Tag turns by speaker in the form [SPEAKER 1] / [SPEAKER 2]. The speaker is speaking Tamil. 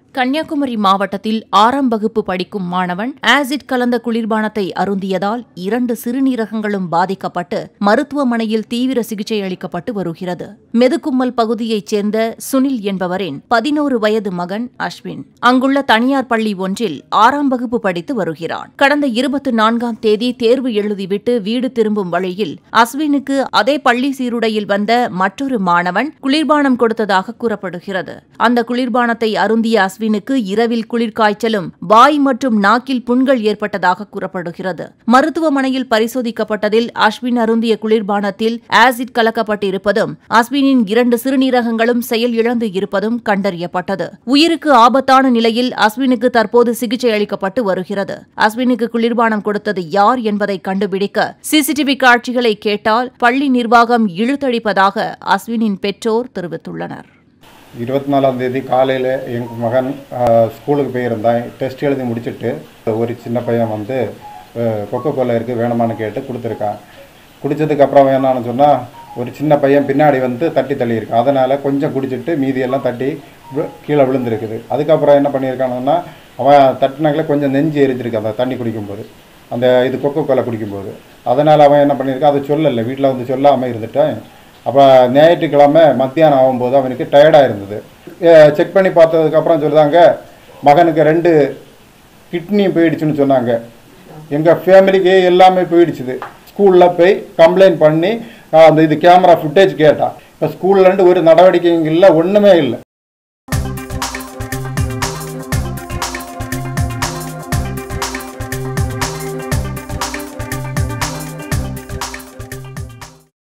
[SPEAKER 1] கன்னியாகுமரி மாவட்டத்தில் ஆறாம் வகுப்பு படிக்கும் மாணவன் ஆசிட் கலந்த குளிர்பானத்தை அருந்தியதால் இரண்டு சிறுநீரகங்களும் பாதிக்கப்பட்டு மருத்துவமனையில் தீவிர சிகிச்சை அளிக்கப்பட்டு வருகிறது மெதுக்கும்மல் பகுதியைச் சேர்ந்த சுனில் என்பவரின் பதினோரு வயது மகன் அஸ்வின் அங்குள்ள தனியார் பள்ளி ஒன்றில் ஆறாம் வகுப்பு படித்து வருகிறான் கடந்த இருபத்தி நான்காம் தேதி தேர்வு எழுதிவிட்டு வீடு திரும்பும் வழியில் அஸ்வினுக்கு அதே பள்ளி சீருடையில் வந்த மற்றொரு மாணவன் குளிர்பானம் கொடுத்ததாக கூறப்படுகிறது அந்த குளிர்பானத்தை அருந்திய அஸ்வினுக்கு இரவில் குளிர்காய்ச்சலும் வாய் மற்றும் நாக்கில் புண்கள் ஏற்பட்டதாக கூறப்படுகிறது மருத்துவமனையில் பரிசோதிக்கப்பட்டதில் அஸ்வின் அருந்திய குளிர்பானத்தில் ஆசிட் கலக்கப்பட்டிருப்பதும் அஸ்வினின் இரண்டு சிறுநீரகங்களும் செயல் இழந்து இருப்பதும் கண்டறியப்பட்டது உயிருக்கு ஆபத்தான நிலையில் அஸ்வினுக்கு தற்போது சிகிச்சை அளிக்கப்பட்டு வருகிறது அஸ்வினுக்கு குளிர்பானம் கொடுத்தது யார் என்பதை கண்டுபிடிக்க சிசிடிவி காட்சிகளை கேட்டால் பள்ளி நிர்வாகம் இழுத்தடிப்பதாக அஸ்வினின் பெற்றோர் தெரிவித்துள்ளனர்
[SPEAKER 2] இருபத்தி நாலாம் தேதி காலையில் எங்கள் மகன் ஆ, ஸ்கூலுக்கு போயிருந்தான் டெஸ்ட் எழுதி முடிச்சுட்டு ஒரு சின்ன பையன் வந்து கொக்கோ கோலா இருக்குது வேணுமான்னு கேட்டு கொடுத்துருக்கான் குடித்ததுக்கப்புறம் வேணான்னு சொன்னால் ஒரு சின்ன பையன் பின்னாடி வந்து தட்டி தள்ளியிருக்கான் அதனால் கொஞ்சம் குடிச்சிட்டு மீதியெல்லாம் தட்டி வி- கீழே விழுந்திருக்குது அதுக்கப்புறம் என்ன பண்ணியிருக்கானுன்னா அவன் தட்டினாங்களே கொஞ்சம் நெஞ்சு எரிஞ்சிருக்கு அந்த தண்ணி குடிக்கும்போது அந்த இது கொக்கோ கோலா குடிக்கும்போது அதனால் அவன் என்ன பண்ணியிருக்கான் அதை சொல்லலை வீட்டில் வந்து சொல்லாமல் இருந்துட்டான் அப்போ ஞாயிற்றுக்கிழமை மத்தியானம் ஆகும்போது அவனுக்கு டயர்டாக இருந்தது செக் பண்ணி பார்த்ததுக்கப்புறம் சொல்லுதாங்க மகனுக்கு ரெண்டு கிட்னி போயிடுச்சுன்னு சொன்னாங்க எங்கள் ஃபேமிலிக்கு எல்லாமே போயிடுச்சுது ஸ்கூலில் போய் கம்ப்ளைண்ட் பண்ணி ஆஹ், அந்த இது கேமரா ஃபுட்டேஜ் கேட்டான் இப்போ ஸ்கூல்லேருந்து ஒரு நடவடிக்கையும் இல்லை ஒன்றுமே இல்லை